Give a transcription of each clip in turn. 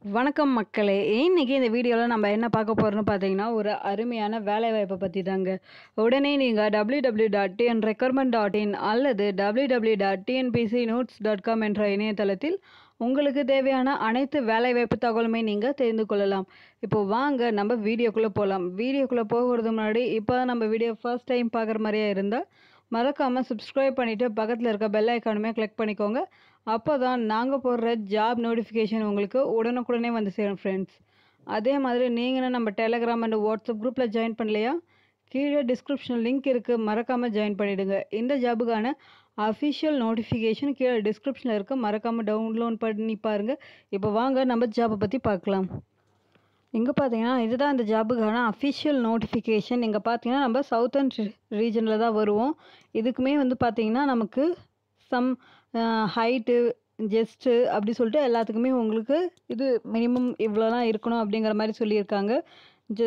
வணக்கம் மக்களே இன்னைக்கு இந்த வீடியோவில் நம்ம என்ன பார்க்க போகிறோம்னு பார்த்தீங்கன்னா ஒரு அருமையான வேலைவாய்ப்பை பற்றி தாங்க உடனே நீங்கள் W W dot TN recruitment dot in அல்லது W W dot TNPSC notes dot com என்ற இணையதளத்தில் உங்களுக்கு தேவையான அனைத்து வேலைவாய்ப்பு தகவலுமே நீங்கள் தெரிந்து கொள்ளலாம் இப்போ வாங்க நம்ம வீடியோக்குள்ளே போகலாம் வீடியோக்குள்ளே போகிறது முன்னாடி இப்போ நம்ம வீடியோ ஃபர்ஸ்ட் டைம் பார்க்குற மாதிரியே இருந்தால் மறக்காமல் சப்ஸ்கிரைப் பண்ணிவிட்டு பக்கத்தில் இருக்க பெல் ஐக்கானுமே கிளிக் பண்ணிக்கோங்க அப்போ தான் நாங்கள் போடுற ஜாப் நோட்டிஃபிகேஷன் உங்களுக்கு உடனுக்குடனே வந்து சேரும் ஃப்ரெண்ட்ஸ் அதே மாதிரி நீங்களும் நம்ம டெலகிராம் அண்ட் வாட்ஸ்அப் குரூப்பில் ஜாயின் பண்ணலையா கீழே டிஸ்கிரிப்ஷன் லிங்க் இருக்குது மறக்காமல் ஜாயின் பண்ணிவிடுங்க இந்த ஜாபுக்கான அஃபிஷியல் நோட்டிஃபிகேஷன் கீழே டிஸ்கிரிப்ஷனில் இருக்குது மறக்காமல் டவுன்லோட் பண்ணி பாருங்கள் இப்போ வாங்க நம்ம ஜாபை பற்றி பார்க்கலாம் இங்கே பார்த்தீங்கன்னா இதுதான் இந்த ஜாபுக்கான அஃபிஷியல் நோட்டிஃபிகேஷன் இங்கே பார்த்தீங்கன்னா நம்ம சவுத்தர்ன் ரீஜனில் தான் வருவோம் இதுக்குமே வந்து பார்த்தீங்கன்னா நமக்கு சம் ஹைட்டு ஜெஸ்ட்டு அப்படி சொல்லிட்டு எல்லாத்துக்குமே உங்களுக்கு இது மினிமம் இவ்வளோலாம் இருக்கணும் அப்படிங்கிற மாதிரி சொல்லியிருக்காங்க ஜெ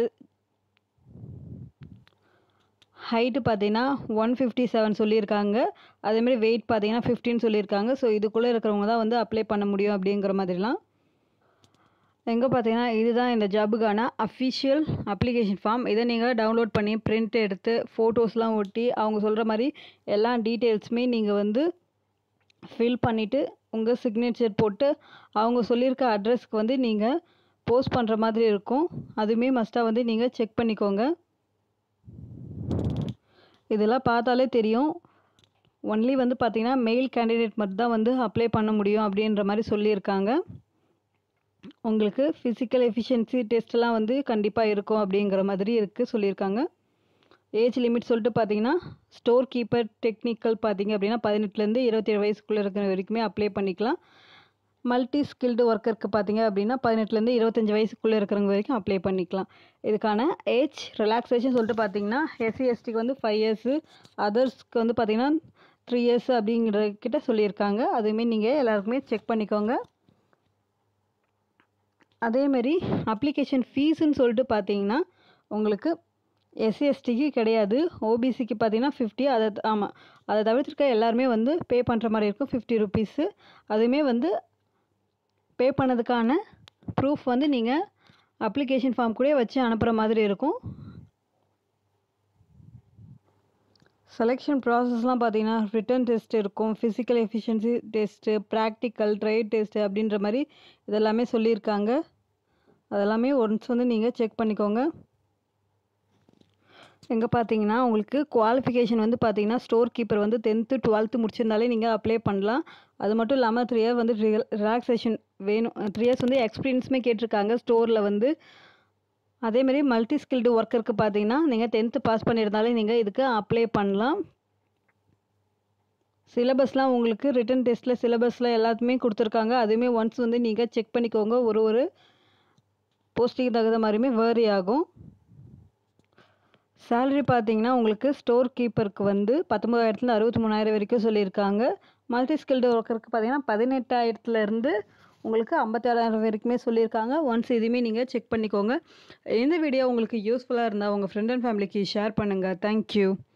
ஹைட்டு பார்த்தீங்கன்னா ஒன் ஃபிஃப்டி செவன் சொல்லியிருக்காங்க அதேமாதிரி வெயிட் பார்த்தீங்கன்னா ஃபிஃப்டின்னு சொல்லியிருக்காங்க ஸோ இதுக்குள்ளே இருக்கிறவங்க தான் வந்து அப்ளை பண்ண முடியும் அப்படிங்கிற மாதிரிலாம் எங்கே பார்த்தீங்கன்னா இதுதான் இந்த ஜாபுக்கான அஃபிஷியல் அப்ளிகேஷன் ஃபார்ம் இதை நீங்கள் டவுன்லோட் பண்ணி பிரிண்ட் எடுத்து ஃபோட்டோஸ்லாம் ஒட்டி அவங்க சொல்கிற மாதிரி எல்லா டீட்டெயில்ஸுமே நீங்கள் வந்து ஃபில் பண்ணிவிட்டு உங்கள் சிக்னேச்சர் போட்டு அவங்க சொல்லியிருக்க அட்ரஸ்க்கு வந்து நீங்கள் போஸ்ட் பண்ணுற மாதிரி இருக்கும் அதுவுமே மஸ்ட்டாக வந்து நீங்கள் செக் பண்ணிக்கோங்க இதெல்லாம் பார்த்தாலே தெரியும் ஒன்லி வந்து பார்த்தீங்கன்னா மெயில் கேண்டிடேட் மட்டும் தான் வந்து அப்ளை பண்ண முடியும் அப்படின்ற மாதிரி சொல்லியிருக்காங்க உங்களுக்கு ஃபிசிக்கல் எஃபிஷியன்சி டெஸ்ட்லாம் வந்து கண்டிப்பாக இருக்கும் அப்படிங்கிற மாதிரி இருக்குது சொல்லியிருக்காங்க ஏஜ் லிமிட் சொல்லிட்டு பார்த்தீங்கன்னா ஸ்டோர் கீப்பர் டெக்னிக்கல் பார்த்தீங்க அப்படின்னா பதினெட்டுலேருந்து இருபத்தேழு வயசுக்குள்ளே இருக்கிற வரைக்குமே அப்ளை பண்ணிக்கலாம் மல்டி ஸ்கில்டு ஒர்க்கருக்கு பார்த்தீங்க அப்படின்னா பதினெட்டுலேருந்து இருபத்தஞ்சி வயசுக்குள்ளே இருக்கிறவங்க வரைக்கும் அப்ளை பண்ணிக்கலாம் இதுக்கான ஏஜ் ரிலாக்ஸேஷன் சொல்லிட்டு பார்த்தீங்கன்னா எஸ்சி எஸ்டிக்கு வந்து ஃபைவ் இயர்ஸு அதர்ஸ்க்கு வந்து பார்த்தீங்கன்னா த்ரீ இயர்ஸ் அப்படிங்கிற கிட்ட சொல்லியிருக்காங்க அதுவுமே நீங்கள் எல்லாருக்குமே செக் பண்ணிக்கோங்க அதேமாரி அப்ளிகேஷன் ஃபீஸுன்னு சொல்லிட்டு பார்த்தீங்கன்னா உங்களுக்கு எஸ்சிஎஸ்டிக்கு கிடையாது ஓபிசிக்கு பார்த்தீங்கன்னா ஃபிஃப்டி அதை ஆமாம் அதை தவிர்த்துருக்க எல்லாருமே வந்து பே பண்ணுற மாதிரி இருக்கும் ஃபிஃப்டி ருபீஸு அதுவுமே வந்து பே பண்ணதுக்கான ப்ரூஃப் வந்து நீங்கள் அப்ளிகேஷன் ஃபார்ம் கூட வச்சு அனுப்புகிற மாதிரி இருக்கும் செலெக்ஷன் ப்ராசஸ்லாம் பார்த்தீங்கன்னா ரிட்டன் டெஸ்ட் இருக்கும் physical efficiency test practical trade test அப்படின்ற மாதிரி இதெல்லாமே சொல்லியிருக்காங்க அதெல்லாமே ஒன்ஸ் வந்து நீங்கள் செக் பண்ணிக்கோங்க எங்கே பார்த்தீங்கன்னா உங்களுக்கு குவாலிஃபிகேஷன் வந்து பார்த்தீங்கன்னா ஸ்டோர் கீப்பர் வந்து டென்த்து டுவெல்த்து முடிச்சிருந்தாலே நீங்கள் அப்ளை பண்ணலாம் அது மட்டும் இல்லாமல் த்ரீ இயர் வந்து ரிலாக்ஸேஷன் வேணும் த்ரீ இயர்ஸ் வந்து எக்ஸ்பீரியன்ஸுமே கேட்டிருக்காங்க ஸ்டோரில் வந்து அதேமாரி மல்டி ஸ்கில்டு ஒர்க்கருக்கு பார்த்தீங்கன்னா நீங்கள் டென்த்து பாஸ் பண்ணியிருந்தாலே நீங்கள் இதுக்கு அப்ளை பண்ணலாம் சிலபஸ்லாம் உங்களுக்கு ரிட்டன் டெஸ்ட்டில் சிலபஸில் எல்லாத்துமே கொடுத்துருக்காங்க அதுவுமே ஒன்ஸ் வந்து நீங்கள் செக் பண்ணிக்கோங்க ஒரு ஒரு போஸ்டிங் தகுந்த மாதிரியுமே வேரி ஆகும் சேலரி பார்த்தீங்கன்னா உங்களுக்கு ஸ்டோர் கீப்பருக்கு வந்து பத்தொம்பதாயிரத்துலேருந்து அறுபத்தி மூணாயிரம் வரைக்கும் சொல்லியிருக்காங்க மல்டி ஸ்கில்டு ஒர்க்கருக்கு பார்த்தீங்கன்னா பதினெட்டாயிரத்துலேருந்து உங்களுக்கு ஐம்பத்தாறாயிரம் வரைக்குமே சொல்லியிருக்காங்க ஒன்ஸ் இதுவுமே நீங்கள் செக் பண்ணிக்கோங்க இந்த வீடியோ உங்களுக்கு யூஸ்ஃபுல்லாக இருந்தால் உங்கள் ஃப்ரெண்ட் அண்ட் ஃபேமிலிக்கு ஷேர் பண்ணுங்கள் தேங்க்யூ